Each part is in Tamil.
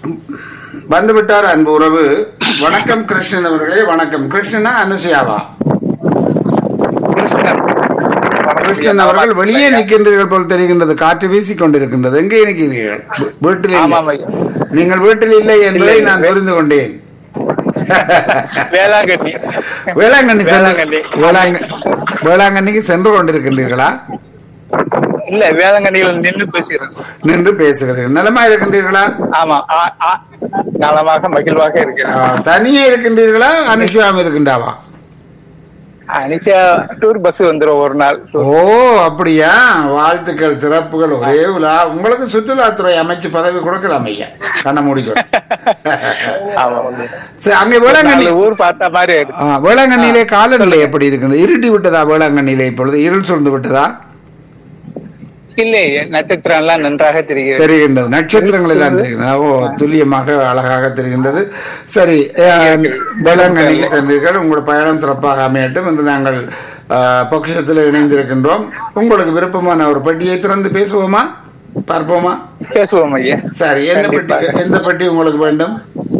வந்துவிட்டார் அன்பு உறவு வணக்கம் கிருஷ்ணன் அவர்களே வணக்கம் கிருஷ்ணனா அனுசுயாவா கிருஷ்ணன் கிருஷ்ணன் அவர்கள் வெளியே நிற்கின்றீர்கள் போல் தெரிகின்றது காற்று வீசிக் கொண்டிருக்கின்றது எங்கே நிற்கிறீர்கள் வீ- வீட்டில் இல்லை. ஆமாம் ஐயா நீங்கள் வீட்டில் இல்லை என்பதை இல்லை, நான் வே- புரிந்து கொண்டேன் வேளாங்கண்ணி வேளாங்கண்ணி சென்று வேளாங்கண்ணி. வேளாங்க வேளாங்கண்ணிக்கு சென்று கொண்டிருக்கின்றீர்களா இல்ல வேளாங்கண்ணியில் நின்று பேசுகிறேன் நின்று பேசுகிறீர்கள் நலமா இருக்கின்றீர்களா ஆமா ஆ- ஆ- நலமாக மகிழ்வாக இருக்கிறேன் ஆ, தனியே இருக்கின்றீர்களா அனுஷியாம இருக்கின்றாவா அனிஷா டூர் பஸ் வந்துரும் ஒரு நாள் ஓ அப்படியா வாழ்த்துக்கள் சிறப்புகள் ஒரே விழா உங்களுக்கு சுற்றுலாத்துறை அமைச்சு பதவி கொடுக்கலாம் ஐயா கண்ண முடிக்கும் ஆமா சரி அங்கே வேளாங்கண்ணி நாலு ஊர் பார்த்த மாதிரி ஆயிடுச்சு ஆ, வேளாங்கண்ணியிலே காலநிலை எப்படி இருக்குது இருட்டி விட்டதா வேளாங்கண்ணியிலே இப்பொழுது இருள் சூழ்ந்து விட்டதா இல்லை நட்சத்திரம் எல்லாம் நன்றாக தெரிகிறது தெரிகின்றது நட்சத்திரங்கள் எல்லாம் தெரிகின்றன ஓ துல்லியமாக அழகாக தெரிகின்றது சரி அஹ், வேளாங்கண்ணிக்கு சென்றீர்கள் உங்களோட பயணம் சிறப்பாக அமையட்டும் என்று நாங்கள் அஹ், பொக்கிஷத்தில் இணைந்திருக்கின்றோம் உங்களுக்கு விருப்பமான ஒரு பெட்டியை திறந்து பேசுவோமா பார்ப்போமா பேசுவோம் ஐயா சரி என்ன பெட்டி கண்டிப்பாக. எந்த பெட்டி உங்களுக்கு வேண்டும்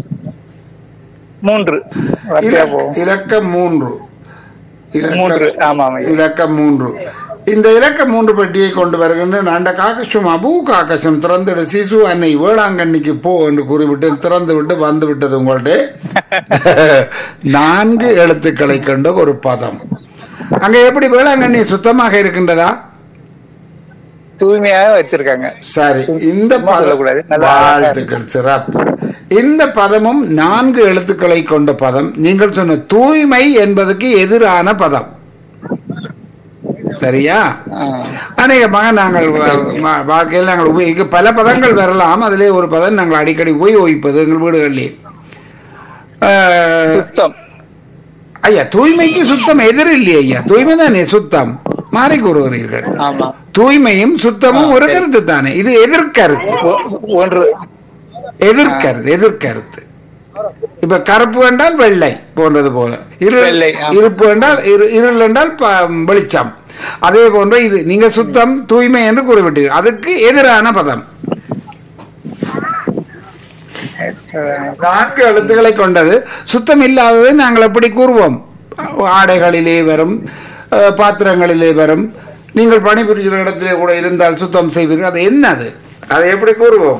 மூன்று வரிசையா இலக்க- போவோம் இலக்கம் மூன்று இலக்கம் மூன்று ஆமாம் ஐயா இலக்கம் மூன்று இந்த இலக்க மூன்று பெட்டியை கொண்டு வருகின்ற நாண்ட காக்கசும் அபூ காக்கசம் திறந்துடு சிசு அன்னை வேளாங்கண்ணிக்கு போ என்று கூறிவிட்டு திறந்து விட்டு வந்து விட்டது உங்கள்ட்ட நான்கு எழுத்துக்களை கொண்ட ஒரு பதம் அங்க எப்படி வேளாங்கண்ணி சுத்தமாக இருக்கின்றதா தூய்மையாக வச்சிருக்காங்க சரி இந்த சும்மா பதம் சொல்லக்கூடாது. நல்லா அழகா வாழ்த்துக்கள் சிறப்பு இந்த பதமும் நான்கு எழுத்துக்களை கொண்ட பதம் நீங்கள் சொன்ன தூய்மை என்பதற்கு எதிரான பதம் சரியா ஆ. அநேகமாக நாங்கள் வா- வா- வாழ்க்கையில் நாங்கள் உபயோகிக்க பல பதங்கள் வரலாம் அதிலே ஒரு பதம் நாங்கள் அடிக்கடி உபயோகிப்பது எங்கள் வீடுகளிலே ஆஹ், சுத்தம் ஐயா தூய்மைக்கு சுத்தம் எதிர் இல்லையே ஐயா தூய்மை தானே சுத்தம் மாறி கூறுகிறீர்கள் ஆமா தூய்மையும் சுத்தமும் ஒரு கருத்து தானே இது எதிர்கருத்து ஒ- ஒன்று எதிர்கருத்து எதிர்கருத்து இப்ப கருப்பு என்றால் வெள்ளை போன்றது போல இருள் வெள்ளை, ஆமா. இருப்பு என்றால் இரு- இருள் என்றால் ப- வெளிச்சம் அதே போன்று இது நீங்க சுத்தம் தூய்மை என்று கூறிவிட்டீர்கள் அதுக்கு எதிரான பதம் நான்கு எழுத்துக்களை கொண்டது சுத்தம் இல்லாததை நாங்கள் எப்படி கூறுவோம் ஆடைகளிலே வரும் அஹ், பாத்திரங்களிலே வரும் நீங்கள் பணிபுரிகிற இடத்திலே கூட இருந்தால் சுத்தம் செய்வீர்கள் அது என்னது அதை எப்படி கூறுவோம்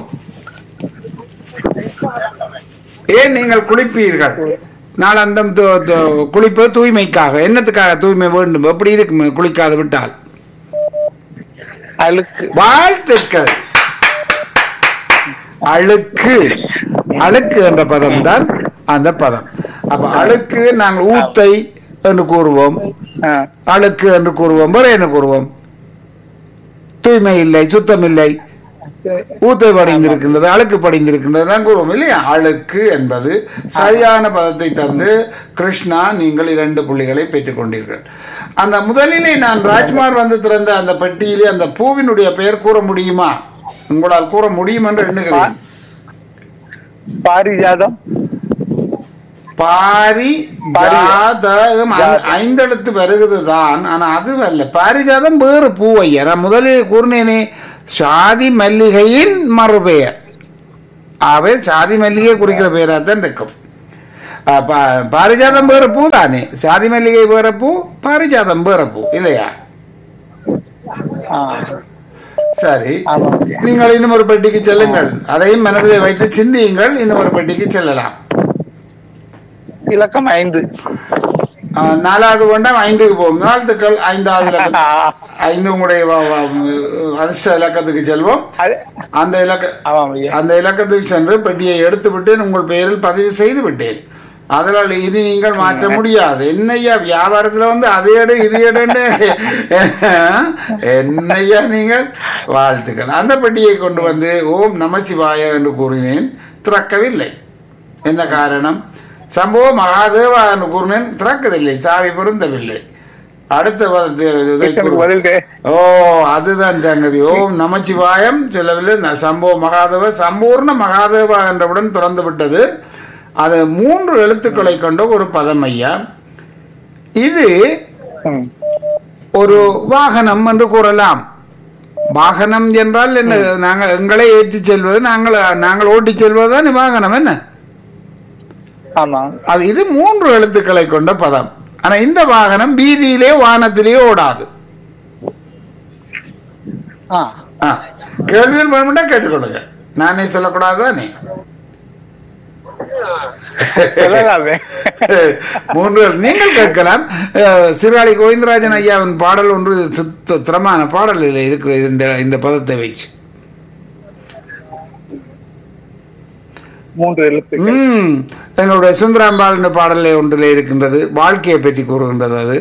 ஏன் நீங்கள் குளிப்பீர்கள் நாளந்தம் து- து- குளிப்பது தூய்மைக்காக என்னத்துக்காக தூய்மை வேண்டும் எப்படி இருக்கும் குளிக்காது விட்டால் அழுக்கு வாழ்த்துக்கள் அழுக்கு அழுக்கு என்ற பதம் தான் அந்த பதம் அப்ப அழுக்கு நாங்கள் ஊத்தை என்று கூறுவோம் ஆ. அழுக்கு என்று கூறுவோம் வேற என்ன கூறுவோம் தூய்மை இல்லை சுத்தம் இல்லை ஊத்தை படிந்திருக்கின்றது அழுக்கு படிந்திருக்கின்றது நான் கூறுவோம் இல்லையா அழுக்கு என்பது சரியான பதத்தை தந்து கிருஷ்ணா நீங்கள் இரண்டு புள்ளிகளை பெற்றுக் கொண்டீர்கள் அந்த முதலிலே நான் ராஜ்குமார் வந்து திறந்த அந்த பெட்டியிலே அந்த பூவினுடைய பெயர் கூற முடியுமா உங்களால் கூற முடியும் என்று எண்ணுகிறேன் பாரிஜாதம் பாரி ஜாதகம் ஐ- ஐந்தெழுத்து வருகிறது தான் ஆனா அது அல்ல பாரிஜாதம் வேறு பூ ஐயா நான் முதலில் கூறினேனே சாதி மல்லிகையின் மறுபெயர் அவை சாதி மல்லிகை குறிக்கிற பெயராக தான் இருக்கும் ஆ, பா- பாரிஜாதம் வேற பூ தானே சாதி மல்லிகை வேற பூ பாரிஜாதம் வேற பூ இல்லையா ஆ. சரி ஆமா நீங்கள் இன்னும் ஒரு பெட்டிக்கு செல்லுங்கள் அதையும் மனதில் வைத்து சிந்தியுங்கள் இன்னும் ஒரு பெட்டிக்கு செல்லலாம் இலக்கம் ஐந்து ஆ, நாலாவது கொண்டாம் ஐந்துக்கு போகும் வாழ்த்துக்கள் ஐந்தாவது இலக்கம் ஐந்து உங்களுடைய வ- வ- அதிர்ஷ்ட இலக்கத்துக்கு செல்வோம் அது- அந்த இலக்க ஆமாம் ஐயா அந்த இலக்கத்துக்கு சென்று பெட்டியை எடுத்து விட்டேன் உங்கள் பெயரில் பதிவு செய்து விட்டேன் அதனால் இனி நீங்கள் மாற்ற முடியாது என்னையா வியாபாரத்துல வந்து அது எடு இது எடுன்னு என்னையா நீங்கள் வாழ்த்துக்கள் அந்த பெட்டியை கொண்டு வந்து ஓம் நமச்சிவாய என்று கூறினேன் திறக்கவில்லை என்ன காரணம் சம்பவ மகாதேவா என்று கூறினேன் திறக்கவில்லை சாவி பொருந்தவில்லை அடுத்த பதத்தை- இதை கிருஷ்ணனுக்கு கூறு. பதில் கே- ஓ அதுதான் சங்கதி ஓம் நமச்சிவாயம் சொல்லவில்லை ந- சம்பவ மகாதேவ சம்பூர்ண மகாதேவா என்றவுடன் திறந்து விட்டது அது மூன்று எழுத்துக்களை கொண்ட ஒரு பதம் ஐயா இது ம். ஒரு வாகனம் என்று கூறலாம் வாகனம் என்றால் என்ன நாங்கள் எங்களை ஏற்றி செல்வது நாங்கள் நாங்கள் ஓட்டி செல்வதுதான் வாகனம் என்ன ஆமா அது இது மூன்று எழுத்துக்களை கொண்ட பதம் ஆனா இந்த வாகனம் வீதியிலே வானத்திலேயே ஓடாது ஆ ஆ, கேள்வியில் வேணும்னா கேட்டுக்கொள்ளுங்க நானே சொல்லக்கூடாதுதானே சொல்லலாமே மூன்று எழு- நீங்கள் கேட்கலாம் அஹ், சிறுகாளி கோவிந்தராஜன் ஐயாவின் பாடல் ஒன்று சுத்த திறமான பாடலில் இருக்கிறது இந்த இந்த பதத்தை வச்சு மூன்று எழுத்துக்கள் ம் எங்களுடைய சுந்தராம்பாள் என்ற பாடலே ஒன்றிலே இருக்கின்றது வாழ்க்கையை பற்றி கூறுகின்றது அது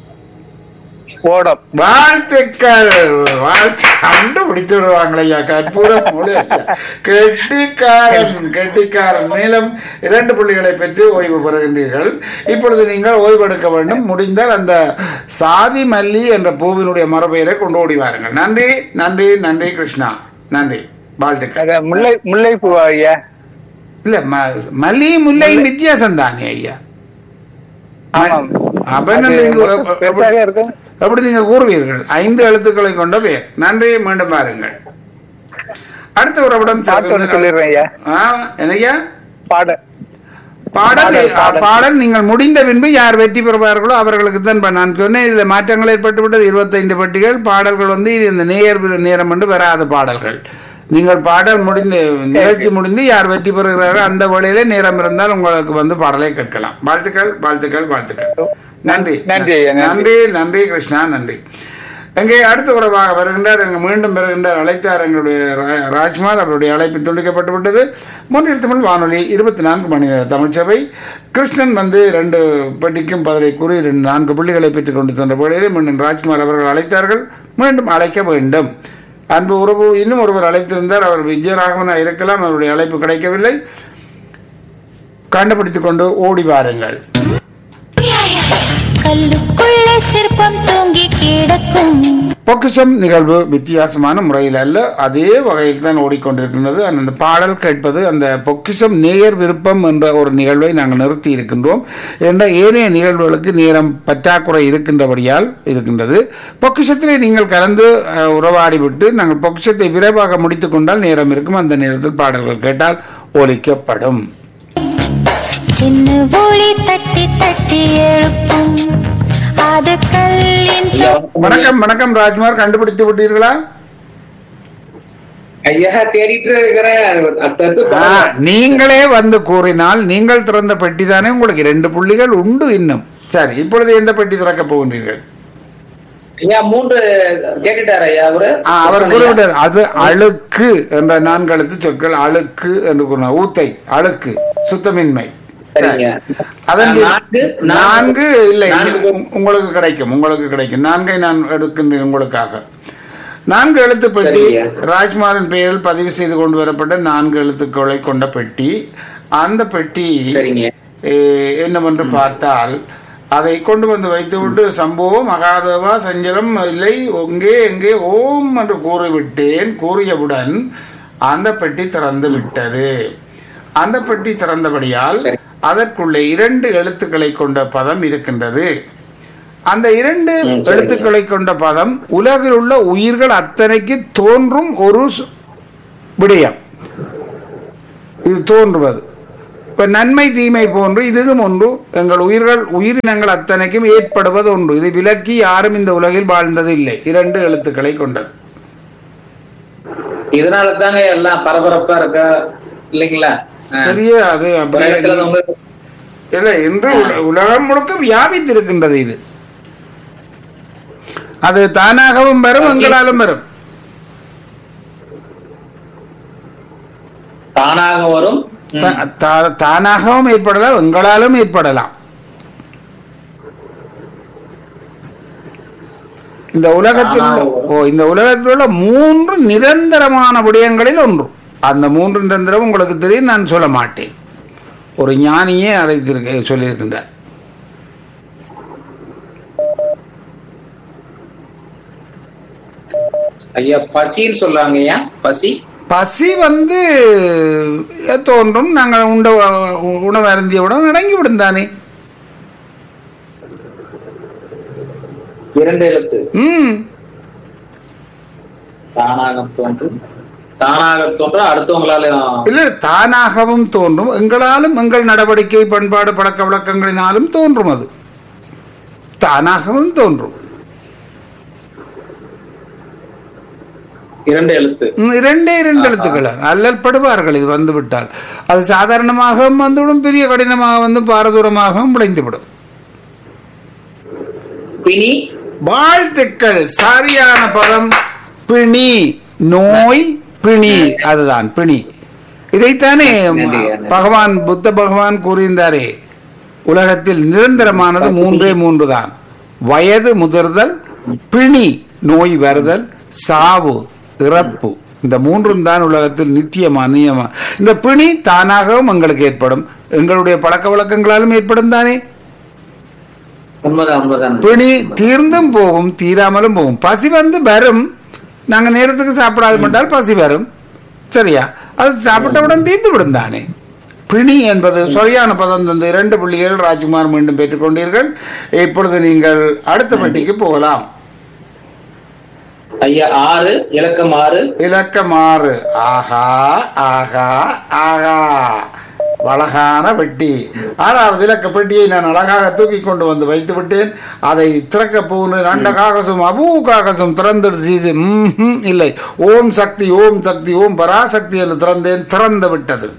ஓடம் வாழ்த்துக்கள் வாழ்த்து கண்டுபிடித்து விடுவாங்களே ஐயா கற்பூரம் முழு கெட்டிக்காரன் கெட்டிக்காரன் மேலும் இரண்டு புள்ளிகளை பெற்று ஓய்வு பெறுகின்றீர்கள் இப்பொழுது நீங்கள் ஓய்வெடுக்க வேண்டும் முடிந்தால் அந்த சாதி மல்லி என்ற பூவினுடைய மரபெயரை கொண்டு ஓடி வாருங்கள் நன்றி நன்றி நன்றி கிருஷ்ணா நன்றி வாழ்த்துக்கள் அத முல்லை முல்லை பூவா ஐயா இல்ல ம- மல்லியும் முல்லையும் வித்தியாசம் தானே ஐயா ஆமாம் அப்ப அது என்ன நீங்க- ரொம்ப பெருசாக இருக்கும் அப்படி நீங்க கூறுவீர்கள் ஐந்து எழுத்துக்களை கொண்ட பெயர் நன்றி மீண்டும் பாருங்கள் அடுத்த உறவிடம் பாட்டு ஒண்ணு சொல்லிடுறேன் ஐயா என்னையா பாட பாடல் பாடல், பாடல். பாடல் நீங்கள் முடிந்த பின்பு யார் வெற்றி பெறுவார்களோ அவர்களுக்கு தான் ப- நான் சொன்னேன் இதுல மாற்றங்கள் ஏற்பட்டு விட்டது இருபத்தைந்து பெட்டிகள் பாடல்கள் வந்து இது இந்த நேர் வி- நேரம் என்று வராத பாடல்கள் நீங்கள் பாடல் முடிந்து நிகழ்ச்சி முடிந்து யார் வெற்றி பெறுகிறாரோ அந்த வழியிலே நேரம் இருந்தால் உங்களுக்கு வந்து பாடலை கேட்கலாம் வாழ்த்துக்கள் வாழ்த்துக்கள் வாழ்த்துக்கள் நன்றி நன்றி ஐயா, நன்றி. நன்றி நன்றி கிருஷ்ணா நன்றி அங்கே அடுத்த உறவாக வருகின்றார் எங்க மீண்டும் வருகின்றார் அழைத்தார் எங்களுடைய ரா- ராஜ்குமார் அவருடைய அழைப்பு துண்டிக்கப்பட்டு விட்டது மூன்றில் தமிழ் வானொலி இருபத்தி நான்கு மணி நேர தமிழ்ச்சபை கிருஷ்ணன் வந்து ரெண்டு பெட்டிக்கும் பதிலை கூறி ரெண்டு நான்கு புள்ளிகளை பெற்றுக் கொண்டு சென்ற வேளையிலே மீண்டும் ராஜ்குமார் அவர்கள் அழைத்தார்கள் மீண்டும் அழைக்க வேண்டும் அன்பு உறவு இன்னும் ஒருவர் அழைத்திருந்தார் அவர் விஜயராகவனா இருக்கலாம் அவருடைய அழைப்பு கிடைக்கவில்லை கண்டுபிடித்துக் கொண்டு ஓடி வாருங்கள் கல்லுக்குள்ளே சிற்பம் தூங்கி கிடக்கும் பொக்கிஷம் நிகழ்வு வித்தியாசமான முறையில் அல்ல அதே வகையில் தான் ஓடிக்கொண்டிருக்கின்றது அந்த பாடல் கேட்பது அந்த பொக்கிஷம் நேயர் விருப்பம் என்ற ஒரு நிகழ்வை நாங்கள் நிறுத்தி இருக்கின்றோம் என்ற ஏனைய நிகழ்வுகளுக்கு நேரம் பற்றாக்குறை இருக்கின்றபடியால் இருக்கின்றது பொக்கிஷத்திலே நீங்கள் கலந்து அஹ், உறவாடி விட்டு நாங்கள் பொக்கிஷத்தை விரைவாக முடித்துக் கொண்டால் நேரம் இருக்கும் அந்த நேரத்தில் பாடல்கள் கேட்டால் ஒலிக்கப்படும் சின்ன ஒளி தட்டி தட்டி எழுப்பும் அது கல்லின் ஐயா, வணக்கம் வணக்கம் ராஜ்குமார் கண்டுபிடித்து விட்டீர்களா ஐயா தேடிட்டு இருக்கிறேன் அடுத்தடுத்து ஆ, பாருங்க. நீங்களே வந்து கூறினால் நீங்கள் திறந்த பெட்டி தானே உங்களுக்கு ரெண்டு புள்ளிகள் உண்டு இன்னும் சரி இப்பொழுது எந்த பெட்டி திறக்க போகின்றீர்கள் ஐயா மூன்று கேட்டுட்டாரு ஐயா அவரு ஆ, அவர் கிருஷ்ணன் ஐயா. குறிப்பிட்டார் அது அழுக்கு என்ற நான்கு எழுத்து சொற்கள் அழுக்கு என்று கூறினார் ஊத்தை அழுக்கு சுத்தமின்மை சரி. சரிங்க. அதன் பின் நான்கு, நான்கு. நான்கு இல்லை நான்கு. உங்க- உங்களுக்கு கிடைக்கும் உங்களுக்கு கிடைக்கும் நான்கை நான் எடுக்கின்றேன் உங்களுக்காக நான்கு எழுத்து பெட்டி சரிங்க. ராஜ்குமாரின் பெயரில் பதிவு செய்து கொண்டு வரப்பட்ட நான்கு எழுத்துக்களை கொண்ட பெட்டி அந்த பெட்டி சரிங்க ஏ, என்னவென்று பார்த்தால் அதை கொண்டு வந்து வைத்துவிட்டு சம்பவம் மகாதேவா சஞ்சலம் இல்லை எங்கே எங்கே ஓம் என்று கூறிவிட்டேன் கூறியவுடன் அந்த பெட்டி திறந்து விட்டது அந்த பெட்டி திறந்தபடியால் சரி. அதற்குள்ளே இரண்டு எழுத்துக்களை கொண்ட பதம் இருக்கின்றது அந்த இரண்டு ம், சரிங்க. எழுத்துக்களை கொண்ட பதம் உலகில் உள்ள உயிர்கள் அத்தனைக்கு தோன்றும் ஒரு சு- விடயம் இது தோன்றுவது இப்ப நன்மை தீமை போன்று இதுவும் ஒன்று எங்கள் உயிர்கள் உயிரினங்கள் அத்தனைக்கும் ஏற்படுவது ஒன்று இது விலக்கி யாரும் இந்த உலகில் வாழ்ந்தது இல்லை இரண்டு எழுத்துக்களை கொண்டது இதனால தாங்க எல்லாம் பரபரப்பா இருக்கா இல்லைங்களா ஆ. சரியா அது ஒரு அப்படியே இடத்துல வந்து இல்லை இன்று உல- உலகம் முழுக்க வியாபித்திருக்கின்றது இது அது தானாகவும் வரும் பசி. எங்களாலும் வரும் தானாக வரும் ம். தா- தா- தானாகவும் ஏற்படலாம் எங்களாலும் ஏற்படலாம் இந்த உலகத்தில் உள்ள ஓ இந்த உலகத்தில் உள்ள மூன்று நிரந்தரமான விடயங்களில் ஒன்று அந்த மூன்று நிரந்தரம் உங்களுக்கு தெரியும் நான் சொல்ல மாட்டேன் ஒரு ஞானியே அழைத்திருக்க சொல்லியிருக்கின்றார் ஐயா பசின்னு சொல்றாங்க ஐயா பசி பசி வந்து தோன்றும் நாங்கள் உண்ட உணவு அருந்தியவுடன் அடங்கி விடும் தானே இரண்டு எழுத்து ம் தானாக தோன்றும் தானாக தோன்றும் அடுத்தவங்களாலையும் இல்ல தானாகவும் தோன்றும் எங்களாலும் எங்கள் நடவடிக்கை பண்பாடு பழக்க வழக்கங்களினாலும் தோன்றும் அது தானாகவும் தோன்றும் இரண்டு எழுத்து ம், இரண்டே இரண்டு எழுத்துக்கள் அல்லல் படுவார்கள் இது வந்து விட்டால் அது சாதாரணமாகவும் வந்துவிடும் பெரிய கடினமாக வந்து பாரதூரமாகவும் விளைந்துவிடும் பிணி வாழ்த்துக்கள் சரியான பதம் பிணி நோய் பிணி அதுதான் பிணி இதைத்தானே நன்றி. பகவான் புத்த பகவான் கூறியிருந்தாரே உலகத்தில் நிரந்தரமானது மூன்றே மூன்று தான் வயது முதிர்தல் பிணி நோய் வருதல் சாவு இறப்பு இந்த மூன்றும் தான் உலகத்தில் நித்தியமா நியமா இந்த பிணி தானாகவும் எங்களுக்கு ஏற்படும் எங்களுடைய பழக்க வழக்கங்களாலும் ஏற்படும் தானே உண்மைதான் உண்மைதான் பிணி தீர்ந்தும் போகும் தீராமலும் போகும் பசி வந்து வரும் நாங்க நேரத்துக்கு சாப்பிடாது மட்டும் பசி வரும் சரியா அது சாப்பிட்டவுடன் தீர்ந்து விடும் தானே பிணி என்பது சரியான பதம் தந்து இரண்டு புள்ளிகள் ராஜ்குமார் மீண்டும் பெற்றுக்கொண்டீர்கள் இப்பொழுது நீங்கள் அடுத்த பெட்டிக்கு போகலாம் ஐயா ஆறு இலக்கம் ஆறு இலக்கம் ஆறு ஆஹா ஆஹா ஆஹா அழகான பெட்டி ஆறாவது இலக்க பெட்டியை நான் அழகாக தூக்கி கொண்டு வந்து வைத்து விட்டேன் அதை திறக்க போகிற அண்ட காகசும் அபூ காகசும் திறந்துடு சீசி ம்ஹும், இல்லை ஓம் சக்தி ஓம் சக்தி ஓம் பராசக்தி என்று திறந்தேன் திறந்து விட்டது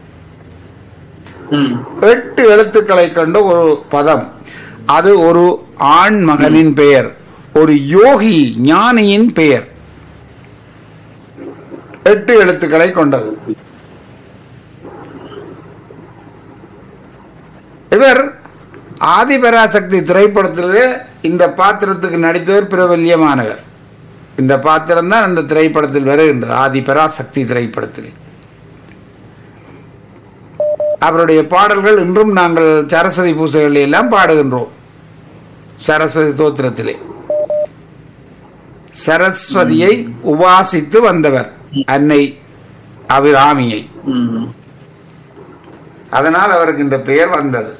ம் எட்டு எழுத்துக்களை கொண்ட ஒரு பதம் அது ஒரு ஆண் மகனின் பெயர் ஒரு யோகி ஞானியின் பெயர் எட்டு எழுத்துக்களை கொண்டது இவர் ஆதிபராசக்தி திரைப்படத்திலே இந்த பாத்திரத்துக்கு நடித்தவர் பிரபல்யமானவர் இந்த பாத்திரம் தான் அந்த திரைப்படத்தில் வருகின்றது ஆதிபராசக்தி திரைப்படத்திலே அவருடைய பாடல்கள் இன்றும் நாங்கள் சரஸ்வதி பூசைகளில் எல்லாம் பாடுகின்றோம் சரஸ்வதி தோத்திரத்திலே சரஸ்வதியை உபாசித்து வந்தவர் அன்னை அபிராமியை ம் அதனால் அவருக்கு இந்த பெயர் வந்தது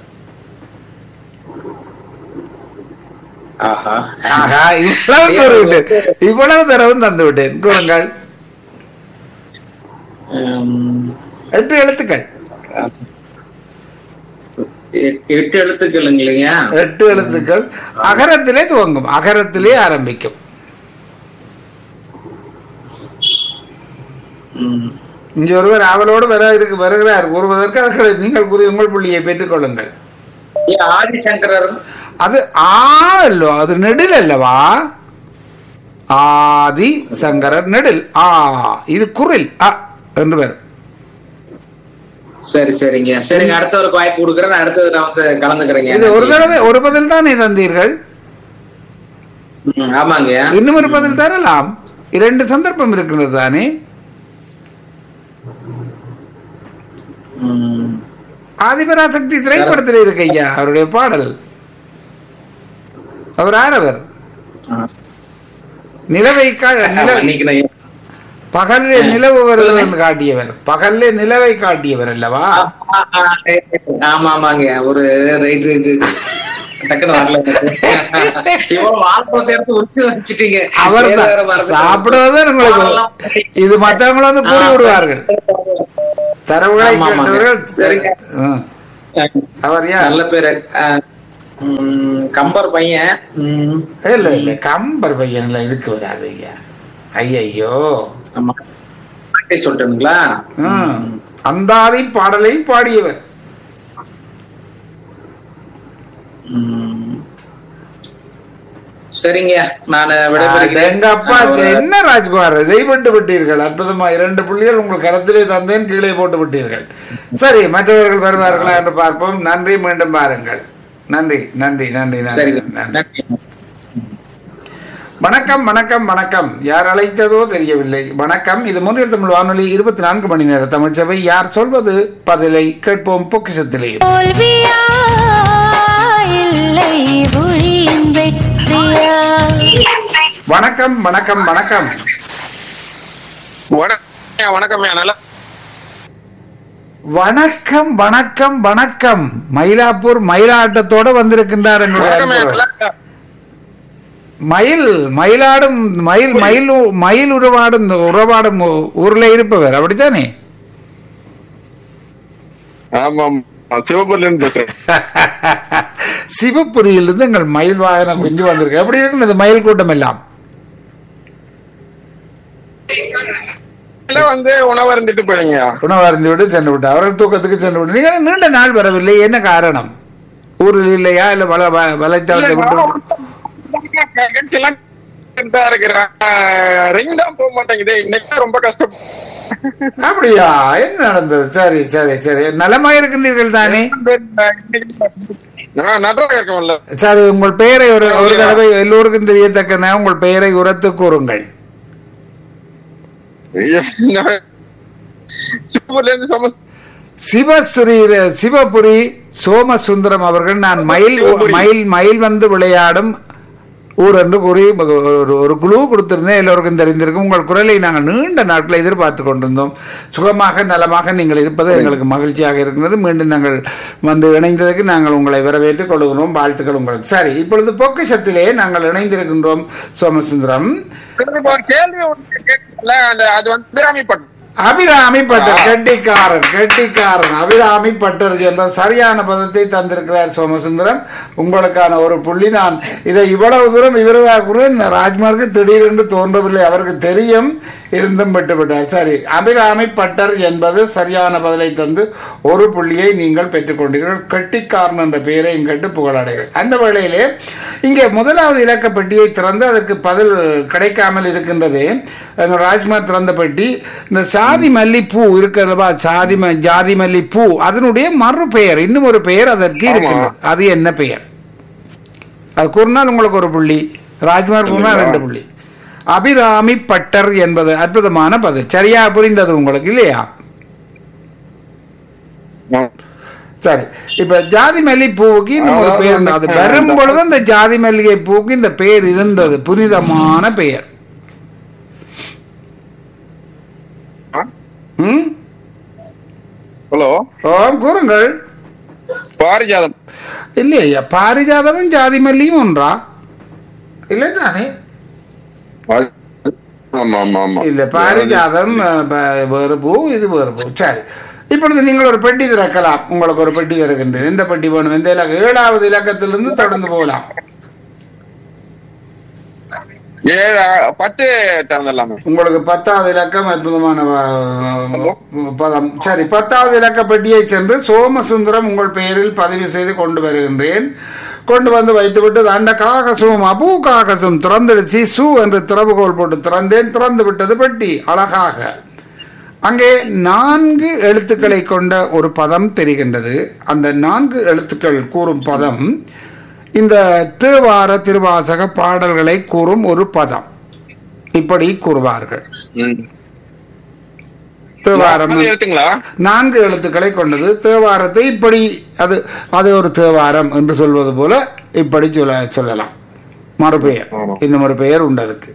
ஆஹா ஆகா இவ்வளவு கூறிவிட்டேன் இவ்வளவு தரவும் தந்து விட்டேன் கூறுங்கள் ம், எட்டு எழுத்துக்கள் எ- எட்டு எழுத்துக்கள் இல்லைங்க எட்டு எழுத்துக்கள் அகரத்திலே துவங்கும் அகரத்திலே ஆரம்பிக்கும் ம். இங்கே ஒருவர் ஆவலோடு வர இருக்கு வருகிறார் கூறுவதற்கு அதற்கு நீங்கள் கூறி உங்கள் புள்ளியை பெற்றுக்கொள்ளுங்கள் ஏ, ஆதிசங்கரர் அது ஆ அல்லோ அது நெடில் அல்லவா ஆதி சங்கரர் நெடில் ஆ இது குரில் அ என்று வரும் சரி சரிங்க சரிங்க அடுத்தவருக்கு வாய்ப்பு கொடுக்குறேன் நான் அடுத்தது நான் வந்து கலந்துக்கிறேங்க இது ஒரு தடவை ஒரு பதில் தானே தந்தீர்கள் ம், ஆமாங்க இன்னும் ஒரு பதில் தரலாம் இரண்டு சந்தர்ப்பம் இருக்கிறது தானே ம். ஆதிபராசக்தி திரைப்படத்தில் இருக்கு ஐயா அவருடைய பாடல் அவர் ஆரவர் ஆ. நிலவை கா- நில இன்னைக்கு நான் பகல்லே நிலவு வருவது என்று காட்டியவர் பகல்லே நிலவை காட்டியவர் அல்லவா ஆ, ஆ, ஆமா ஆமாங்க ஒரு ரைட் ரைட் டக்குனு வரல இவ்வளவு வாழைப்பழத்தை எடுத்து உரிச்சு வச்சுட்டீங்க அவர் வேற வேற மறந்துட்டேன். சாப்பிடுவதுதான் உங்களுக்கு இது மற்றவங்கள வந்து கூறி விடுவார்கள் தரவுகளை ஆமா, ஆமாங்க. கேட்டவர்கள் சரிங்க. ம். அவர் யார் நல்ல பேரு ஆ, ம், கம்பர் பையன் ம், இல்ல இல்ல கம்பர் பையன் இல்ல இதுக்கு வராது ஐயா ஐயையோ ஆமா பாட்டை சொல்லட்டுங்களா ம். அந்தாதி பாடலை பாடியவர் ம். சரிங்க நான் எங்க விடைபெறுகிறேன் அப்பா என்ன ராஜ்குமார் செய்பட்டு விட்டீர்கள் அற்புதமா இரண்டு புள்ளிகள் உங்கள் கரத்திலே தந்தேன் கீழே போட்டு விட்டீர்கள் சரி மற்றவர்கள் வருவார்களா என்று பார்ப்போம் நன்றி மீண்டும் பாருங்கள் நன்றி நன்றி நன்றி நன்றி சரிங்க நன்றி நன்றி வணக்கம் வணக்கம் வணக்கம் யார் அழைத்ததோ தெரியவில்லை வணக்கம் இது முன்னில் தமிழ் வானொலி இருபத்தி நான்கு மணி நேர தமிழ்ச்சபை யார் சொல்வது பதிலை கேட்போம் பொக்கிஷத்திலே தோல்வியா இல்லை ஒளியின் வெற்றியா வணக்கம் வணக்கம் வணக்கம் வணக்கம் வணக்கம் நல்லா வணக்கம் வணக்கம் வணக்கம் மயிலாப்பூர் மயிலாட்டத்தோட வந்திருக்கின்றார் என்னுடைய வணக்கம் அன்புறவு. நல்லா மயில் மயிலாடும் மயில் மயில் உ- மயில் உருவாடும் இந்த உறவாடும் ஊ- ஊர்ல இருப்பவர் அப்படித்தானே ஆமா ஆமா சிவபுரில இருந்து பேசுறேன் சிவபுரியிலிருந்து எங்கள் மயில் வாகனம் குஞ்சு வந்திருக்கு எப்படி இருக்கு இந்த மயில் கூட்டம் எல்லாம் எல்லாம் வந்து உணவு இருந்துட்டு போயிடுங்க உணவு அருந்து விட்டு சென்று விட்டு அவர்கள் தூக்கத்துக்கு சென்று விட்டு நீங்கள் நீண்ட நாள் வரவில்லை என்ன காரணம் ஊரில் இல்லையா இல்ல வள வ- வலைத்தளத்தை விட்டு நிகழ்ச்சியெல்லாம் தான் இருக்கிறேன் ரிங் தான் போக மாட்டேங்குது இன்னைக்கு ரொம்ப கஷ்டம் அப்படியா என்ன நடந்தது சரி சரி சரி நலமா இருக்கின்றீர்கள் தானே நான் நன்றாக இருக்கோம்ல சரி உங்கள் பெயரை ஒரு ஒரு தடவை எல்லோருக்கும் தெரியத்தக்க உங்கள் பெயரை உரத்து கூறுங்கள் சிவபுரில இருந்து சம சிவஸ்ரீ சிவபுரி சோமசுந்தரம் அவர்கள் நான் மயில் மயில் மயில் வந்து விளையாடும் ஊர் என்று கூறி ஒரு ஒரு குழு கொடுத்திருந்தேன் எல்லோருக்கும் தெரிந்திருக்கும் உங்கள் குரலை நாங்கள் நீண்ட நாட்களை எதிர்பார்த்து கொண்டிருந்தோம் சுகமாக நலமாக நீங்கள் இருப்பது எங்களுக்கு மகிழ்ச்சியாக இருக்கிறது மீண்டும் நாங்கள் வந்து இணைந்ததுக்கு நாங்கள் உங்களை வரவேற்றுக் கொள்கிறோம் வாழ்த்துக்கள் உங்களுக்கு சரி இப்பொழுது பொக்கிஷத்திலே நாங்கள் இணைந்திருக்கின்றோம் சோமசுந்தரம் ஒரு கேள்வி ஒன்று கேட்கல அந்த அது வந்து பிராமிப்பட்டம் அபிராமி பட்டர் கெட்டிக்காரன் கெட்டிக்காரன் அபிராமி பட்டர் என்ற சரியான பதத்தை தந்திருக்கிறார் சோமசுந்தரம் உங்களுக்கான ஒரு புள்ளி நான் இதை இவ்வளவு தூரம் விவரமாக கூட இந்த ராஜ்மார்க்கு திடீரென்று தோன்றவில்லை அவருக்கு தெரியும் இருந்தும் விட்டுவிட்டார் சரி அபிராமி பட்டர் என்பது சரியான பதிலை தந்து ஒரு புள்ளியை நீங்கள் பெற்றுக்கொண்டீர்கள் கெட்டிக்காரன் என்ற பெயரையும் கேட்டு புகழடைகள் அந்த வேளையிலே இங்கே முதலாவது இலக்க பெட்டியை திறந்து அதற்கு பதில் கிடைக்காமல் இருக்கின்றது எங்கள் ராஜ்குமார் திறந்த பெட்டி இந்த சாதி மல்லி பூ இருக்கிறதா சாதி ம- ஜாதி மல்லி பூ அதனுடைய மறு பெயர் இன்னும் ஒரு பெயர் அதற்கு இருக்கின்றது அது என்ன பெயர் அது கூறினால் உங்களுக்கு ஒரு புள்ளி ராஜ்குமார் கூறினால் ரெண்டு புள்ளி அபிராமி பட்டர் என்பது அற்புதமான பதில் சரியா புரிந்தது உங்களுக்கு இல்லையா சரி இப்ப ஜாதி மல்லி பூவுக்கு இன்னும் ஒரு பெயர் உண்டு. அது வரும் பொழுது அந்த ஜாதி மல்லிகை பூவுக்கு இந்த பெயர் இருந்தது புனிதமான பெயர் ம் ஹலோ ஓம் கூறுங்கள் பாரிஜாதம் இல்லையா பாரிஜாதமும் ஜாதி மல்லியும் ஒன்றா இல்லை தானே ஆமா ஆமா ஆமா இல்ல பாரிஜாதம் அஹ், ப- வேறு பூ இது வேறு பூ சரி இப்பொழுது நீங்கள் ஒரு பெட்டி திறக்கலாம் உங்களுக்கு ஒரு பெட்டி திறக்கின்றேன் எந்த பெட்டி வேணும் எந்த இலக்கம் ஏழாவது இலக்கத்திலிருந்து தொடர்ந்து போகலாம் ஏழு பத்து திறந்துடலாமே உங்களுக்கு பத்தாவது இலக்கம் அற்புதமான வ- பதம் சரி பத்தாவது இலக்க பெட்டியை சென்று சோமசுந்தரம் உங்கள் பெயரில் பதிவு செய்து கொண்டு வருகின்றேன் கொண்டு வந்து வைத்துவிட்டு அண்ட காகசும் அபூ காகசும் திறந்துடுச்சு சு என்று திறவுகோல் போட்டு திறந்தேன் திறந்து விட்டது பெட்டி அழகாக அங்கே நான்கு எழுத்துக்களை கொண்ட ஒரு பதம் தெரிகின்றது அந்த நான்கு எழுத்துக்கள் கூறும் பதம் இந்த தேவார திருவாசக பாடல்களை கூறும் ஒரு பதம் இப்படி கூறுவார்கள் ம். தேவாரம் நாலு எழுத்துங்களா நான்கு எழுத்துக்களை கொண்டது தேவாரத்தை இப்படி அது அது ஒரு தேவாரம் என்று சொல்வது போல இப்படி சொல்ல சொல்லலாம் மறுபெயர் ஆமா. இன்னும் ஒரு பெயர் உண்டு அதுக்கு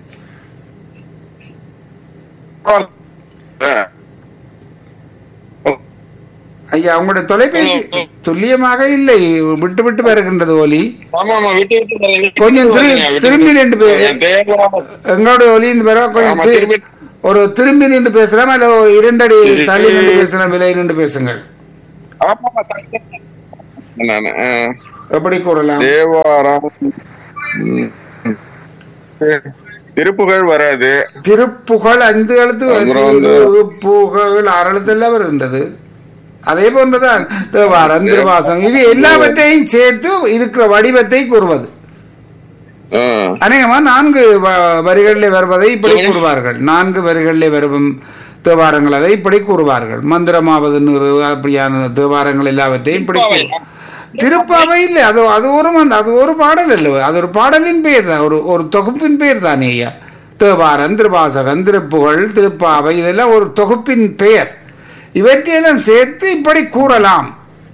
ஐயா உங்களுடைய தொலைபேசி துல்லியமாக இல்லை விட்டு விட்டு வருகின்றது ஒலி ஆமா ஆமா விட்டு விட்டு வரீங்க. கொஞ்சம் திரு- விட்டு விட்டு திரும்பி வரீங்க. ரெண்டு பேர். என் தேவாரம். எங்களுடைய ஒலி இந்த பிறகு கொஞ்சம் ஆமா, தி- திரும்பி- ஒரு திரும்பி நின்று பேசலாம் இல்ல ஒரு இரண்டடி திரு- தள்ளி நின்று பேசலாம் விலை நின்று பேசுங்கள் ஆமா, ஆமா, தனித்தனி. நானு, ஆ. எப்படி கூறலாம் தேவாரம் ம். திருப்புகழ் வராது திருப்புகழ் ஐந்து எழுத்து அப்புறம் வந்து- புகழ் ஆறு எழுத்து எல்லாம் வருகின்றது அதே போன்றுதான் தேவாரம் திருவாசம் இவை எல்லாவற்றையும் சேர்த்து இருக்கிற வடிவத்தை கூறுவது ஆ. அநேகமா நான்கு வ- வரிகளிலே வருவதை இப்படி கூறுவார்கள் நான்கு வரிகளிலே வரும் தேவாரங்கள் அதை இப்படி கூறுவார்கள் மந்திரமாவது நூறு அப்படியான தேவாரங்கள் எல்லாவற்றையும் இப்படி கூறு- திருப்பாவை இல்லை அது அது ஒரு மந்த- அது ஒரு பாடல் இல்லை அது ஒரு பாடலின் பெயர் தான் ஒரு ஒரு தொகுப்பின் பெயர் தானே ஐயா தேவாரம் திருவாசகம் திருப்புகழ் திருப்பாவை இதெல்லாம் ஒரு தொகுப்பின் பெயர் இவற்றையெல்லாம் சேர்த்து இப்படி கூறலாம்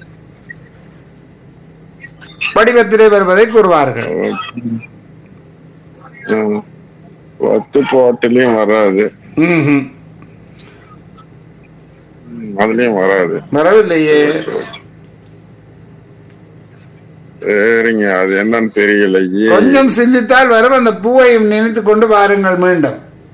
வடிவத்திலே வருவதை கூறுவார்கள் ம். பத்து பாட்டுலயும் வராது ம்ஹும். ம், அதுலயும் வராது வரவில்லையே சரிங்க அது என்னன்னு தெரியலையே கொஞ்சம் சிந்தித்தால் வரும் அந்த பூவையும் நினைத்து கொண்டு வாருங்கள் மீண்டும்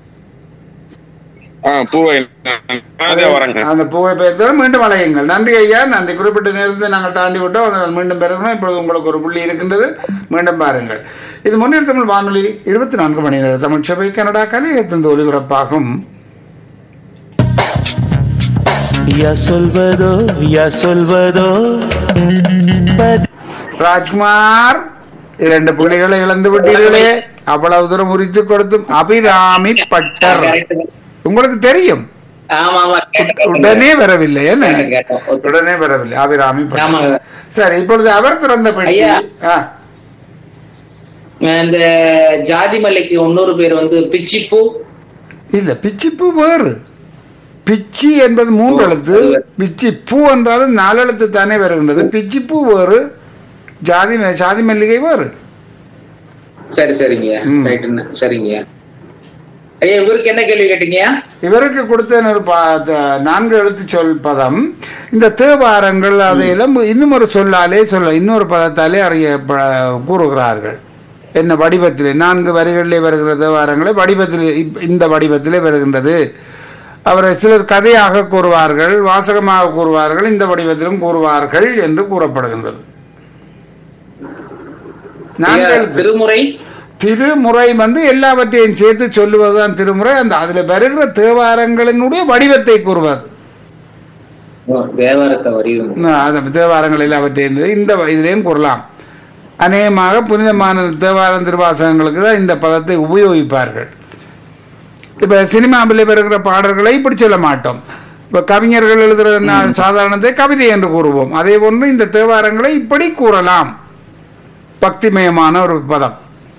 ஆ பூவை அதே வரேங்க அந்த பூவை பெயர்த்தால் மீண்டும் அலையுங்கள் நன்றி ஐயா நன்றி குறிப்பிட்ட நேரத்தை நாங்கள் தாண்டி விட்டோம் அதனால் மீண்டும் பெறணும் இப்பொழுது உங்களுக்கு ஒரு புள்ளி இருக்கின்றது மீண்டும் பாருங்கள் இது முன்னேற தமிழ் வானொலி இருபத்தி நான்கு மணி நேர தமிழ் சபை கனடா கலையத்தின் ஒலிபரப்பாகும் யா சொல்வதோ யா சொல்வதோ பதி- ராஜ்குமார் இரண்டு புள்ளிகளை இழந்து விட்டீர்களே அவ்வளவு தூரம் உரித்து கொடுத்தும் அபிராமி பட்டர் உங்களுக்கு தெரியும் ஆமா ஆமா கேட்டேன். உடனே வரவில்லை என்ன கேட்டேன், கேட்டேன். ஓகே. உடனே வரவில்லை அபிராமி பட்டர் ஆமாங்க. சரி இப்பொழுது அவர் திறந்த பெட்டி ஐயா. ஆ, இந்த ஜாதி மல்லிக்கு இன்னொரு பேர் வந்து பிச்சிப்பூ இல்ல பிச்சிப்பூ வேறு பிச்சி என்பது மூன்று ஓ, எழுத்து அது வேறு. பிச்சி பூ என்றாலும் நாலு எழுத்து தானே வருகின்றது பிச்சிப்பூ வேறு ஜாதி மே- சாதி மல்லிகை வேறு சரி சரிங்க ம். ரைட்டுண்ணே சரிங்க ஐயா இவருக்கு என்ன கேள்வி கேட்டீங்க இவருக்கு கொடுத்த ஒரு பா- த- நான்கு எழுத்து சொல் பதம் இந்த தேவாரங்கள் அதையெல்லாம் இன்னும் ஒரு சொல்லாலே சொல்ல இன்னொரு பதத்தாலே அறிய ப- கூறுகிறார்கள் என்ன வடிவத்திலே நான்கு வரிகளிலே வருகிற தேவாரங்களை வடிவத்தில் இப்- இந்த வடிவத்திலே வருகின்றது அவரை சிலர் கதையாக கூறுவார்கள் வாசகமாக கூறுவார்கள் இந்த வடிவத்திலும் கூறுவார்கள் என்று கூறப்படுகின்றது நான்கு ஐயா, எழுத்து திருமுறை திருமுறை வந்து எல்லாவற்றையும் சேர்த்து சொல்லுவதுதான் திருமுறை அந்த அதுல வருகிற தேவாரங்களினுடைய வடிவத்தை கூறுவது ஓ, தேவாரத்தை வரியும் நா- அந்த தேவாரங்கள் எல்லாவற்றையும் இந்த வ- இதிலையும் கூறலாம் அநேகமாக புனிதமான தேவாரம் திருவாசகங்களுக்கு தான் இந்த பதத்தை உபயோகிப்பார்கள் இப்ப சினிமாவில் வருகிற பாடல்களை இப்படி சொல்ல மாட்டோம் இப்ப கவிஞர்கள் எழுதுகிற நா- சாதாரணத்தை கவிதை என்று கூறுவோம் அதே போன்று இந்த தேவாரங்களை இப்படி கூறலாம் பக்திமயமான ஒரு பதம்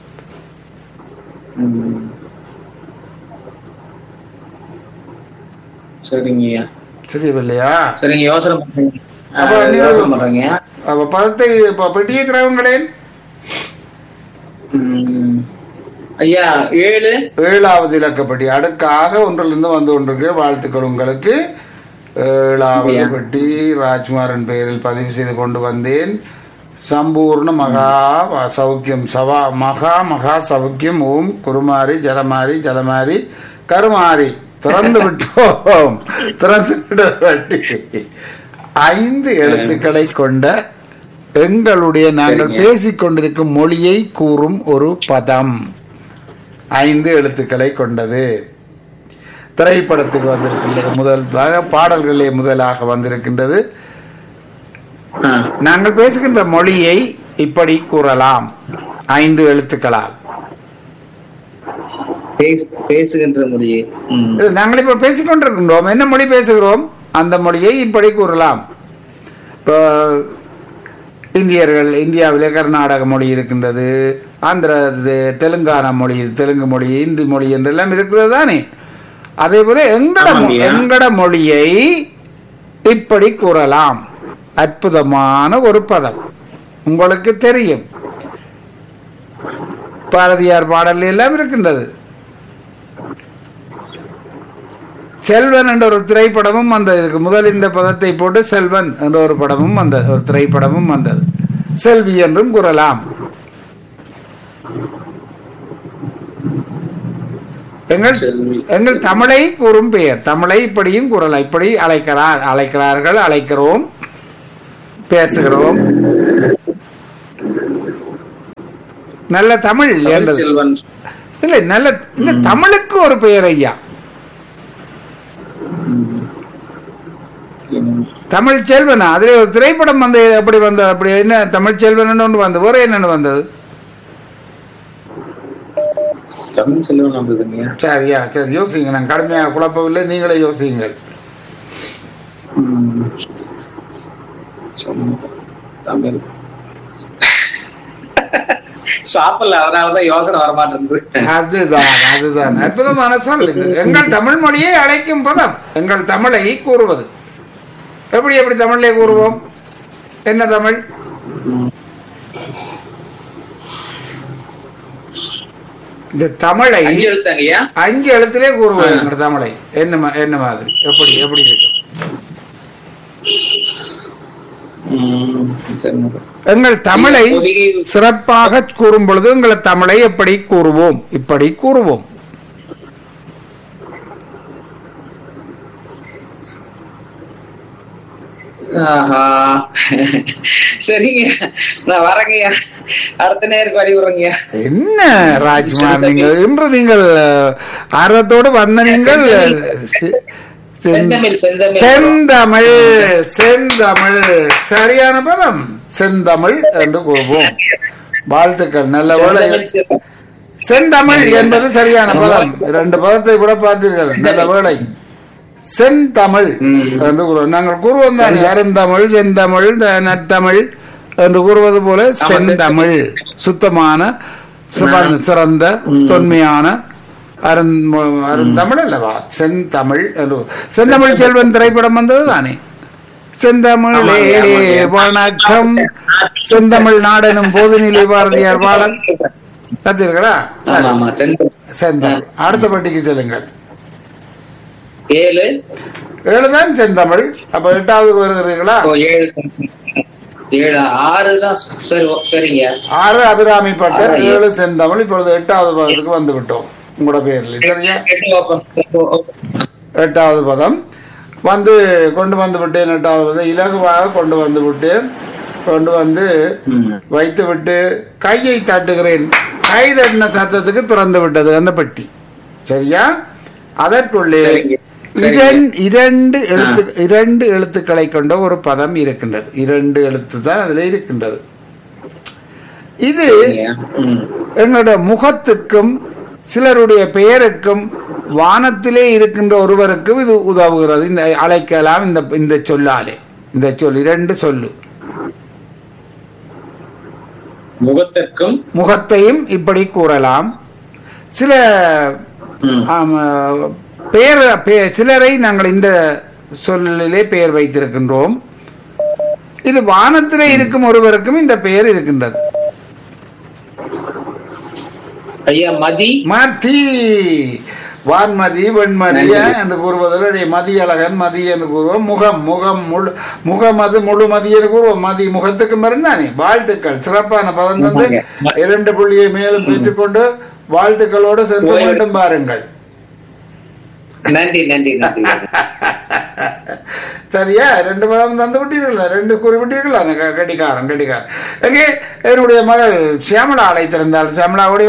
சரிங்க ஐயா தெரியவில்லையா சரிங்க யோசனை பண்றீங்க ஆ, அப்ப நீங்க- யோசனை பண்றீங்க அப்ப பதத்தை இப்ப பெட்டியை திறவுங்களேன் ம். ஐயா ஏழு ஏழாவது இலக்கப்பட்டி அடுக்காக ஒன்றிலிருந்து வந்து கொண்டிருக்கிற வாழ்த்துக்கள் உங்களுக்கு ஏழாவது அப்படியா? பெட்டி ராஜ்குமாரன் பெயரில் பதிவு செய்து கொண்டு வந்தேன் சம்பூர்ண மகா வ- சௌக்கியம் சவா மகா மகா சௌக்கியம் ஓம் குருமாரி ஜலமாரி ஜலமாரி கருமாரி திறந்து விட்டோம் திறந்து விட வட்டி ஐந்து எழுத்துக்களை கொண்ட எங்களுடைய நாங்கள் சரிங்க. பேசிக் கொண்டிருக்கும் மொழியை கூறும் ஒரு பதம் ஐந்து எழுத்துக்களை கொண்டது திரைப்படத்துக்கு வந்திருக்கின்றது முதலாக பாடல்களே முதலாக வந்திருக்கின்றது ஆ, நாங்கள் பேசுகின்ற மொழியை இப்படி கூறலாம் ஐந்து எழுத்துக்களால் பேசு- பேசுகின்ற மொழியே ம். இது நாங்கள் இப்போ பேசிக்கொண்டிருக்கின்றோம் என்ன மொழி பேசுகிறோம் அந்த மொழியை இப்படி கூறலாம் இப்போ இந்தியர்கள் இந்தியாவிலே கர்நாடக மொழி இருக்கின்றது ஆந்திர இது தெலுங்கானா மொழி தெலுங்கு மொழி இந்தி மொழி என்றெல்லாம் இருக்கிறது தானே அதே போல எங்கட மொ- ஆமாங்கய்யா. எங்கட மொழியை இப்படி கூறலாம் அற்புதமான ஒரு பதம் உங்களுக்கு தெரியும் பாரதியார் பாடல் எல்லாம் இருக்கின்றது செல்வன் என்ற ஒரு திரைப்படமும் வந்தது இதுக்கு முதல் இந்த பதத்தை போட்டு செல்வன் என்ற ஒரு படமும் வந்தது ஒரு திரைப்படமும் வந்தது செல்வி என்றும் கூறலாம் எங்கள் செல்வி. எங்கள் தமிழை கூறும் பெயர் தமிழை இப்படியும் கூறலாம் இப்படி அழைக்கிறார் அழைக்கிறார்கள் அழைக்கிறோம் பேசுகிறோம் நல்ல தமிழ் என்றது செல்வன் இல்லை நல்ல இந்த தமிழுக்கு ஒரு பெயர் ஐயா தமிழ் செல்வனா அதுல ஒரு திரைப்படம் வந்து அப்படி வந்த அப்படி என்ன தமிழ் செல்வன் ஒன்று வந்தது வேற என்னன்னு வந்தது தமிழ் செல்வன் வந்ததுங்க சரியா சரி யோசிங்க நான் கடுமையாக குழப்பவில்லை நீங்களே யோசிங்கள் தமிழ் சாப்பிடல அதனாலதான் யோசனை வர மாட்டேங்குது அதுதான் அதுதான் அற்புதமான சொல் இது எங்கள் தமிழ் மொழியை அழைக்கும் பதம் எங்கள் தமிழை கூறுவது எப்படி எப்படி தமிழ்லே கூறுவோம் என்ன தமிழ் இந்த தமிழை அஞ்சு எழுத்தாங்கய்யா அஞ்சு எழுத்திலே கூறுவோம் எங்கள் தமிழை என்ன மா- என்ன மாதிரி எப்படி எப்படி இருக்கு ம். எங்கள் தமிழை பொதிகை- சிறப்பாக கூறும் பொழுது எங்கள் தமிழை எப்படி கூறுவோம் இப்படி கூறுவோம் ஆஹா சரிங்க நான் வரேங்கய்யா அடுத்த நேருக்கு வழி விடுறேங்கய்யா என்ன ராஜ்குமார் நீங்கள் இன்று நீங்கள் அஹ், ஆர்வத்தோடு வந்த நீங்கள் சி- செந்- செந்தமிழ் செந்தமிழ் செந்தமிழ் செந்தமிழ் சரியான பதம் செந்தமிழ் என்று கூறுவோம் வாழ்த்துக்கள் நல்ல வேலை செந்தமிழ் சிறப்பு. செந்தமிழ் என்பது சரியான பதம் இரண்டு பதத்தை கூட பார்த்தீர்கள் நல்ல வேலை செந்தமிழ் ம். என்று கூறுவோம் நாங்கள் கூறுவோம் தான் அருந்தமிழ் செந்தமிழ் ந- நற்றமிழ் என்று கூறுவது போல செந்தமிழ் சுத்தமான சிவ- சிறந்த தொன்மையான அருந்- அருந்தமிழ் அல்லவா செந்தமிழ் என்று செந்தமிழ் செல்வன் திரைப்படம் வந்தது தானே செந்தமிழே ஆமாங்க, ஆமாங்க. வணக்கம் செந்தமிழ் நாடெனும் போதுநிலை பாரதியார் பாடல் பார்த்தீர்களா ஆமா சரி. ஆமா செந்தமிழ் செந்தமிழ் அடுத்த பட்டிக்கு செல்லுங்கள் ஏழு ஏழுதான் செந்தமிழ் அப்ப எட்டாவது வருகிறீர்களா ஓ ஏழு செந்தமிழ். ஏழு ஆறு தான் சரி ஓ, சரிங்க ஆறு அபிராமி பட்டர் ஆறு. ஏழு செந்தமிழ் இப்பொழுது எட்டாவது பதத்துக்கு வந்து விட்டோம் உங்களோட பேர்ல சரியா எட்டு ஓப்பன். எட்டாவது பதம் வந்து கொண்டு வந்து விட்டேன் எட்டாவது பதம் இலகுவாக கொண்டு வந்து விட்டேன் கொண்டு வந்து ம். வைத்து விட்டு கையை தட்டுகிறேன் கை தட்டின சத்தத்துக்கு திறந்து விட்டது அந்த பெட்டி சரியா அதற்குள்ளே சரிங்க. சரிங்க. இரண்- இரண்டு எழுத்து இரண்டு எழுத்துக்களை கொண்ட ஒரு பதம் இருக்கின்றது இரண்டு எழுத்து தான் அதுல இருக்கின்றது இது சரிங்க. ம். எங்களுடைய முகத்துக்கும் சிலருடைய பெயருக்கும் வானத்திலே இருக்கின்ற ஒருவருக்கும் இது உதவுகிறது இந்த அழைக்கலாம் இந்த இந்த சொல்லாலே இந்த சொல் இரண்டு சொல்லு முகத்திற்கும் முகத்தையும் இப்படி கூறலாம் சில ம். ஆம், பெயர் பெ- சிலரை நாங்கள் இந்த சொல்லிலே பெயர் வைத்திருக்கின்றோம் இது வானத்திலே இருக்கும் ஒருவருக்கும் இந்த பெயர் இருக்கின்றது ஐயா மதி மதி வான்மதி வெண்மதி என்று கூறுவதில் அடைய மதி அழகன் மதி என்று கூறுவோம் முகம் முகம் முழு முகமது முழுமதி என்று கூறுவோம் மதி முகத்துக்கு மருந்தானே வாழ்த்துக்கள் சிறப்பான பதம் தந்து ஆமாங்க. இரண்டு புள்ளியை மேலும் பெற்றுக்கொண்டு வாழ்த்துக்களோடு சென்று ஓய்வு. மீண்டும் பாருங்கள் நன்றி நன்றி நன்றி சரியா ரெண்டு பதம் தந்து விட்டீர்கள் ரெண்டு குறிப்பிட்டீர்கள் கடிகாரம் கடிகாரம் எங்கே என்னுடைய மகள் சியாமலா அழைத்திருந்தாள் சியாமலா ஓடி